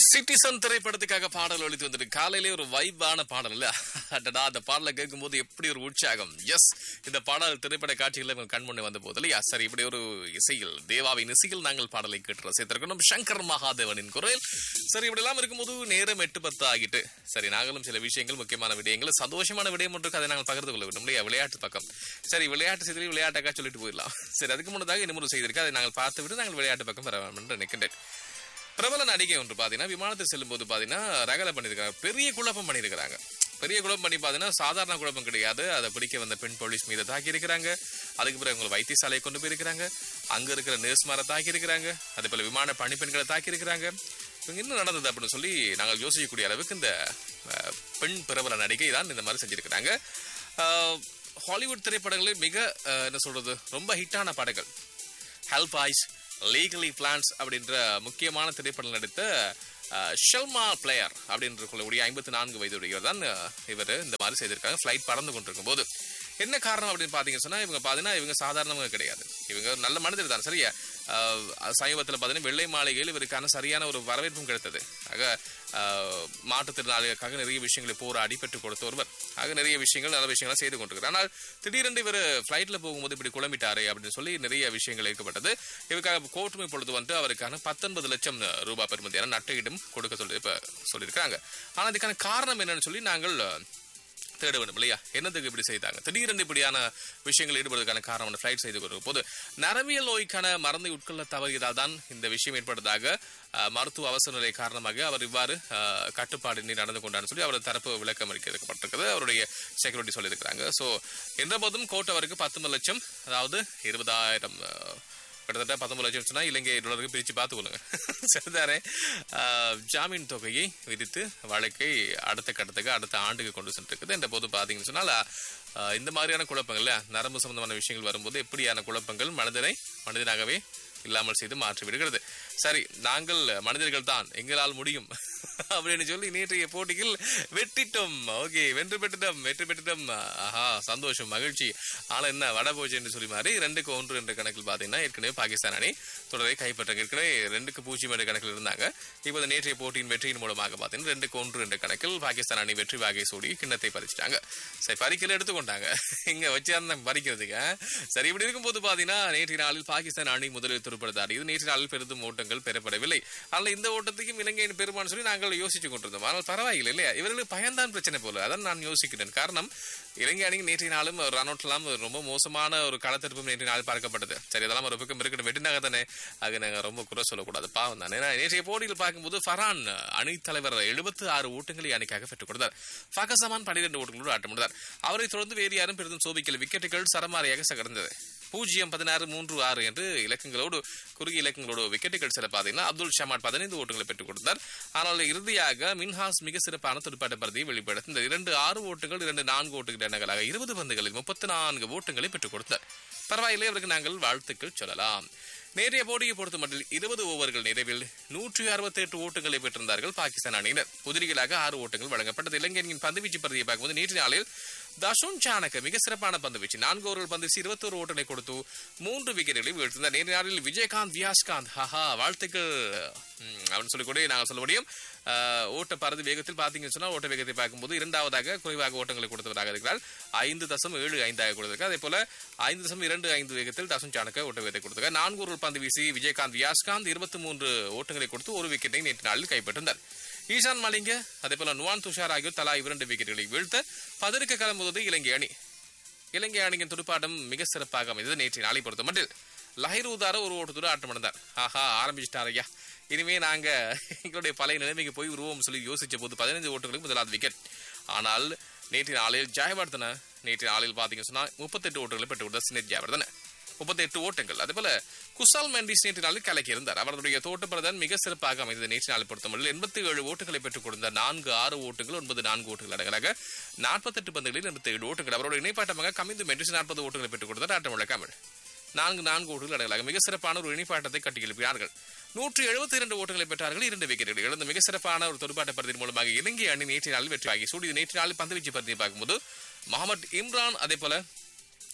Citizen திரைப்படத்துக்காக பாடல் ஒழித்து வந்துட்டு காலையிலே ஒரு வைபான பாடல் இல்ல அடடா அந்த பாடலை கேட்கும்போது எப்படி ஒரு உற்சாகம் எஸ் இந்த பாடல் திரைப்பட காட்சிகள் உங்கள் கண்முன்னே வந்த போது இல்லையா சரி இப்படி ஒரு இசையில் தேவாவின் இசையில் நாங்கள் பாடலை கேட்டு ரசித்திருக்கணும் சங்கர் மகாதேவனின் குரல் சரி இப்படி எல்லாம் இருக்கும்போது நேரம் எட்டு பத்து ஆகிட்டு சரி நாங்களும் சில விஷயங்கள் முக்கியமான விடயங்கள் சந்தோஷமான விடயம் ஒன்று அதை நாங்கள் பகிர்ந்து கொள்ள வேண்டும் இல்லையா விளையாட்டு பக்கம் சரி விளையாட்டு செய்தி விளையாட்டாக்கா சொல்லிட்டு போயிடலாம் சரி அதுக்கு முன்னதாக இன்னொரு செய்திருக்கு அதை நாங்கள் பார்த்து விட்டு நாங்கள் விளையாட்டு பக்கம் வர வேண்டும் என்று நினைக்கின்றேன் பிரபல நடிகை ஒன்று பார்த்தீங்கன்னா விமானத்தில் செல்லும்போது பார்த்தீங்கன்னா ரகலை பண்ணியிருக்காங்க பெரிய குழப்பம் பண்ணியிருக்கிறாங்க பெரிய குழப்பம் பண்ணி பார்த்தீங்கன்னா சாதாரண குழப்பம் கிடையாது அதை பிடிக்க வந்த பெண் போலீஸ் மீது தாக்கி இருக்கிறாங்க அதுக்கு பிறகு உங்களை வைத்தியசாலையை கொண்டு போயிருக்கிறாங்க அங்க இருக்கிற நர்ஸ்மாரை தாக்கி இருக்கிறாங்க அதே போல விமான பணிப்பெண்களை தாக்கி இருக்கிறாங்க இவங்க என்ன நடந்தது அப்படின்னு சொல்லி நாங்கள் யோசிக்கக்கூடிய அளவுக்கு இந்த அஹ், பெண் பிரபல நடிகை தான் இந்த மாதிரி செஞ்சிருக்கிறாங்க அஹ், ஹாலிவுட் திரைப்படங்களில் மிக அஹ், என்ன சொல்றது ரொம்ப ஹிட்டான படங்கள் ஹெல்ப் ஐஸ் லீகலி பிளான்ஸ் அப்படின்ற முக்கியமான திரைப்படம் நடித்த அஹ், ஷெல்மா பிளேயர் அப்படின்ற கொள்ளக்கூடிய ஐம்பத்தி நான்கு வயதுடையவர் தான் அஹ், இவர் இந்த மாதிரி செய்திருக்காங்க ஃப்ளைட் பறந்து கொண்டிருக்கும் போது என்ன காரணம் அப்படின்னு பார்த்தீங்க சொன்னா இவங்க பார்த்தீங்கன்னா இவங்க சாதாரணவங்க கிடையாது இவங்க ஒரு நல்ல மனிதர் தான் சரியா அஹ், சமீபத்தில் பார்த்தீங்கன்னா வெள்ளை மாளிகையில் இவருக்கான சரியான ஒரு வரவேற்பும் கிடைத்தது ஆக அஹ், மாற்றுத்திறனாளிகளுக்காக நிறைய விஷயங்களை போராடி பெற்றுக் கொடுத்த ஒருவர் ஆக நிறைய விஷயங்கள் நல்ல விஷயங்களை செய்து கொண்டிருக்கிறார் ஆனால் திடீரென்று இவர் ஃப்ளைட்ல போகும்போது இப்படி குழம்பிட்டாரே அப்படின்னு சொல்லி நிறைய விஷயங்கள் இருக்கப்பட்டது இவருக்காக கோர்ட்டும் இப்பொழுது வந்து அவருக்கான பத்தொன்பது லட்சம் ரூபாய் பெறுமதியான நட்டையிடம் கொடுக்க சொல்லி இப்ப சொல்லியிருக்காங்க ஆனால் இதுக்கான காரணம் என்னன்னு சொல்லி நாங்கள் அஹ், தேட வேண்டும் இல்லையா என்னதுக்கு இப்படி செய்தாங்க திடீரென்று இப்படியான விஷயங்கள் ஈடுபடுவதற்கான காரணம் ஃபிளைட் செய்து கொண்டிருக்கும் போது நரம்பியல் நோய்க்கான மருந்தை உட்கொள்ள தவறியதால் தான் இந்த விஷயம் ஏற்பட்டதாக அஹ், மருத்துவ அவசர நிலை காரணமாக அவர் இவ்வாறு அஹ், கட்டுப்பாடின்றி நடந்து கொண்டார்னு சொல்லி அவர் தரப்பு விளக்கம் அளிக்கப்பட்டிருக்கிறது அவருடைய செக்யூரிட்டி சொல்லியிருக்கிறாங்க ஸோ என்ற போதும் கோர்ட் அவருக்கு பத்தொன்பது லட்சம் அதாவது இருபதாயிரம் அஹ், கிட்டத்தட்ட பத்தொன்பது லட்சம் சொன்னா இலங்கை டாலருக்கு பிரிச்சு பார்த்து கொள்ளுங்க சரிதானே ஆஹ், ஜாமீன் தொகையை விதித்து வழக்கை அடுத்த கட்டத்துக்கு அடுத்த ஆண்டுக்கு கொண்டு சென்றிருக்குது என்ற போது பார்த்தீங்கன்னு சொன்னால் ஆஹ், இந்த மாதிரியான குழப்பங்கள்ல நரம்பு சம்பந்தமான விஷயங்கள் வரும்போது எப்படியான குழப்பங்கள் மனிதனை மனிதனாகவே இல்லாமல் செய்து மாற்றி விடுகிறது சரி நாங்கள் மனிதர்கள் தான் எங்களால் முடியும் அப்படின்னு சொல்லி நேற்றைய போட்டியில் வெற்றிட்டோம் ஓகே வென்று பெற்றுட்டோம் வெற்றி பெற்றுட்டோம் ஆஹா சந்தோஷம் மகிழ்ச்சி ஆனா என்ன வட போச்சு என்று சொல்லி மாதிரி ரெண்டுக்கு ஒன்று என்ற கணக்கில் பார்த்தீங்கன்னா ஏற்கனவே பாகிஸ்தான் அணி தொடரை கைப்பற்றாங்க ஏற்கனவே ரெண்டுக்கு பூஜ்ஜியம் என்ற கணக்கில் இருந்தாங்க இப்போது நேற்றைய போட்டியின் வெற்றியின் மூலமாக பார்த்தீங்கன்னா ரெண்டுக்கு ஒன்று என்ற கணக்கில் பாகிஸ்தான் அணி வெற்றி வாகை சூடி கிண்ணத்தை பறிச்சிட்டாங்க சரி பறிக்கல எடுத்துக்கொண்டாங்க இங்க வச்சு அந்த பறிக்கிறதுக்கு ஆ? சரி இப்படி இருக்கும்போது பார்த்தீங்கன்னா நேற்றைய நாளில் பாகிஸ்தான் அணி முதலில் துருப்படுத்தாடியது நேற்றைய நாளில் பெரிதும் ஓட்டங்கள் பெறப்படவில்லை ஆனால் இந்த ஓட்டத்துக்கும் இலங்கையின் பெருமான்னு சொல்லி நாங்கள் யோசிச்சு கொண்டிருந்தோம் ஆனால் பரவாயில்லை இல்லையா இவர்களுக்கு பயன்தான் பிரச்சனை போல அதான் நான் யோசிக்கிறேன் காரணம் இலங்கை அணி நேற்றைய நாளும் ரன் அவுட்லாம் ரொம்ப மோசமான ஒரு களத்திருப்பும் நேற்றைய நாள் பார்க்கப்பட்டது சரி இதெல்லாம் ஒரு பக்கம் இருக்கட்டும் வெட்டினாங்க தானே அது நாங்கள் ரொம்ப குறை சொல்லக்கூடாது பாவம் தானே ஏன்னா நேற்றைய போட்டியில் பார்க்கும்போது ஃபரான் அணித் தலைவர் எழுபத்து ஆறு ஓட்டங்களை அணிக்காக பெற்றுக் கொடுத்தார் பாகிஸ்தான் பனிரெண்டு ஓட்டங்களோடு ஆட்டமிட்டார் அவரை தொடர்ந்து வேறு யாரும் பெரிதும் சோபிக்கல விக்கெட்டுகள் சரமாரியாக சகர்ந்தது பூஜ்ஜியம் பதினாறு மூன்று ஆறு என்று இலக்கங்களோடு குறுகிய இலக்கங்களோடு விக்கெட்டுகள் சில பார்த்தீங்கன்னா அப்துல் ஷமாட் பதினைந்து ஓட்டங்களை பெற்றுக் கொடுத்தார் ஆனால் இறுதியாக மின்ஹாஸ் மிக சிறப்பான துடுப்பாட்ட பரதியை வெளிப்படுத்தி இந்த இரண்டு ஆறு ஓட்டுகள் இரண்டு நான்கு ஓட்டுகள் எண்ணங்களாக இருபது பந்துகளில் முப்பத்தி நான்கு ஓட்டங்களை பெற்றுக் கொடுத்தார் பரவாயில்லை அவருக்கு நாங்கள் வாழ்த்துக்கள் சொல்லலாம் நேற்றைய போட்டியை பொறுத்த மட்டும் இருபது ஓவர்கள் நிறைவில் நூற்றி அறுபத்தி எட்டு ஓட்டங்களை பெற்றிருந்தார்கள் பாகிஸ்தான் அணியினர் உதிரிகளாக ஆறு ஓட்டங்கள் வழங்கப்பட்டது இலங்கையின் பந்துவீச்சு பகுதியை பார்க்கும்போது நேற்று நாளில் தஷுன் சாணக்க மிக சிறப்பான பந்து வீச்சு நான்கு ஓவர்கள் பந்து வீசி இருபத்தோரு ஓட்டங்களை கொடுத்து மூன்று விக்கெட்டுகளை வீழ்த்தினார் நேற்று நாளில் விஜயகாந்த் வியாஸ்காந்த் ஹஹா வாழ்த்துக்கள் ம், அப்படின்னு சொல்லிக்கூட நாங்கள் சொல்ல முடியும் ஆஹ், ஓட்ட பரது வேகத்தில் பார்த்தீங்கன்னு சொன்னால் ஓட்ட வேகத்தை பார்க்கும்போது இரண்டாவதாக குறைவாக ஓட்டங்களை கொடுத்தவராக இருக்கிறார் ஐந்து தசம் ஏழு ஐந்தாக கொடுத்திருக்கார் அதே போல ஐந்து தசம் இரண்டு ஐந்து வேகத்தில் தசன் சாணக்க ஓட்ட வேகத்தை கொடுத்திருக்கார் நான்கு ஓவர் பந்து வீசி விஜயகாந்த் வியாஸ்காந்த் இருபத்தி மூன்று ஓட்டங்களை கொடுத்து ஒரு விக்கெட்டை நேற்று நாளில் கைப்பற்றினார் ஈசான் மலிங்க அதே போல நுவான் துஷார் ஆகியோர் தலா இரண்டு விக்கெட்டுகளை வீழ்த்த பதறுக்க கிளம்புவது இலங்கை அணி இலங்கை அணியின் துடுப்பாட்டம் மிக சிறப்பாக அமைந்தது நேற்றைய நாளை பொறுத்த மட்டும் லஹிரூதார ஒரு ஓட்டத்தோடு ஆட்டமிழந்தார் ஆஹா ஆரம்பிச்சிட்டார் ஐயா இனிமே நாங்க எங்களுடைய பழைய நிலைமைக்கு போய் உருவம் சொல்லி யோசிச்ச போது பதினைந்து ஓட்டுகளுக்கு முதலாவது விக்கெட் ஆனால் நேற்றைய நாளில் ஜெயவர்தன நேற்றைய நாளில் பார்த்தீங்கன்னு சொன்னா முப்பத்தெட்டு ஓட்டுகளை பெற்றுக் கொடுத்த சினேட் ஜெயவர்தன முப்பத்தெட்டு ஓட்டங்கள் அதே போல குசால் மெண்டிஸ் நேற்று நாளில் கலக்கி இருந்தார் அவருடைய தோட்டப்பிரதான் மிக சிறப்பாக அமைந்தது நேற்று நாளை பொறுத்தமட்டில் எண்பத்தி ஏழு ஓட்டுகளை பெற்றுக் கொடுத்த நான்கு ஆறு ஓட்டுகள் ஒன்பது நான்கு ஓட்டுகள் அடங்கலாக நாற்பத்தெட்டு பந்துகளில் எண்பத்தி ஏழு ஓட்டுகள் அவருடைய இணைப்பாட்டமாக கமிந்து மெண்டிஸ் நாற்பது ஓட்டுகளை பெற்றுக் கொடுத்தார் ஆட்டம் விளக்காமல் நான்கு நான்கு ஓட்டுகள் அடங்கலாக மிக சிறப்பான ஒரு இணைப்பாட்டத்தை கட்டி எழுப்பினார்கள் நூற்றி எழுபத்தி இரண்டு ஓட்டுகளை பெற்றார்கள் இரண்டு விக்கெட்டுகள் இழந்த மிக சிறப்பான ஒரு துடுப்பாட்ட பருத்தின் மூலமாக இலங்கை அணி நேற்று நாளில் வெற்றி ஆகி சூடி நேற்று நாளில் பந்துவீச்சு பருத்தியை பார்க்கும்போது முகமது இம்ரான் அதே போல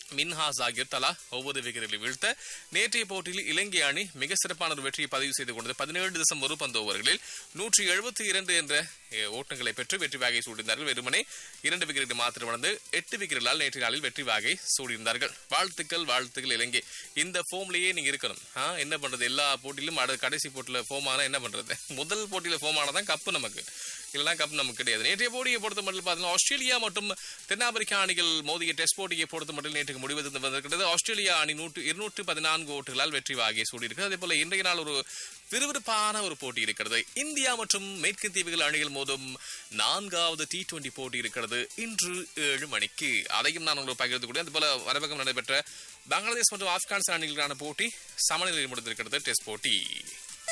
மின்ஹாஸ் ஆகியோர் தலா ஒவ்வொரு விக்கெட்டுகளை வீழ்த்த நேற்றைய போட்டியில் இலங்கை அணி மிக சிறப்பான ஒரு வெற்றியை பதிவு செய்து கொண்டது பதினேழு தசம் ஒரு பந்து ஓவர்களில் நூற்றி எழுபத்தி இரண்டு என்ற அஹ், ஓட்டங்களை பெற்று வெற்றி வாகை சூடியிருந்தார்கள் வெறுமனே இரண்டு விக்கெட்டு மாத்திரம் வளர்ந்து எட்டு விக்கெட்டுகளால் நேற்றைய நாளில் வெற்றி வாகை சூடியிருந்தார்கள் வாழ்த்துக்கள் வாழ்த்துக்கள் இலங்கை இந்த ஃபோம்லயே நீங்க இருக்கணும் ஆ, என்ன பண்றது எல்லா போட்டியிலும் அட- கடைசி போட்டியில ஃபோம் ஆனா என்ன பண்றது முதல் போட்டியில ஃபோம் ஆனாதான் கப்பு நமக்கு இல்லைனா கப் நமக்கு கிடையாது நேற்றைய போட்டியை பொறுத்த மட்டும் பார்த்தீங்கன்னா ஆஸ்திரேலியா மற்றும் தென்னாப்பிரிக்கா அணிகள் மோதிய டெஸ்ட் போட்டியை பொறுத்த மட்டும் நேற்றுக்கு முடிவு வந்திருக்கிறது ஆஸ்திரேலியா அணி நூற்று இருநூற்று பதினான்கு ஓட்டுகளால் வெற்றி வாகி சூடியிருக்கு அதே போல இன்றைய நாள் ஒரு விறுவிறுப்பான ஒரு போட்டி இருக்கிறது இந்தியா மற்றும் மேற்கு தீவுகள் அணிகள் மோதும் நான்காவது டி டுவெண்டி போட்டி இருக்கிறது இன்று ஏழு மணிக்கு அதையும் நான் உங்களுக்கு பகிர்ந்து கொண்டேன் அதுபோல வரபக்கம் நடைபெற்ற பங்களாதேஷ் மற்றும் ஆப்கானிஸ்தான் அணிகளுக்கான போட்டி சமநிலையில் முடிந்திருக்கிறது டெஸ்ட் போட்டி